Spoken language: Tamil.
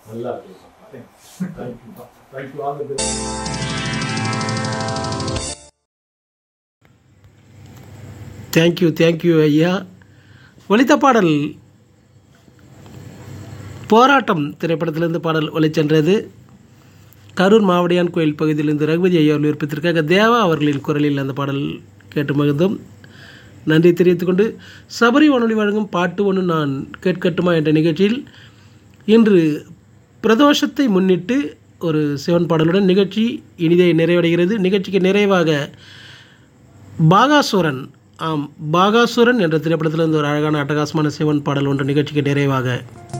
நல்லா இருக்கு thank you thank you all the best thank you thank you ஐயா ஒலித்த பாடல் போராட்டம் திரைப்படத்திலிருந்து பாடல் ஒலிச்சென்றது கரூர் மாவடியான் கோயில் பகுதியிலிருந்து ரகுபதி ஐயா அவர்கள் விருப்பத்திற்காக தேவா அவர்களின் குரலில் அந்த பாடல் கேட்டு மகிழ்ந்தோம் நன்றி தெரிவித்துக் கொண்டு சபரி வானொலி வழங்கும் பாட்டு ஒன்று நான் கேட்கட்டுமா என்ற நிகழ்ச்சியில் இன்று பிரதோஷத்தை முன்னிட்டு ஒரு சிவன் பாடலுடன் நிகழ்ச்சி இனிதே நிறைவடைகிறது நிகழ்ச்சிக்கு நிறைவாக பாகாசுரன் ஆம் பாகாசுரன் என்ற திரைப்படத்திலிருந்து ஒரு அழகான அட்டகாசமான சிவன் பாடல் ஒன்று நிகழ்ச்சிக்கு நிறைவாக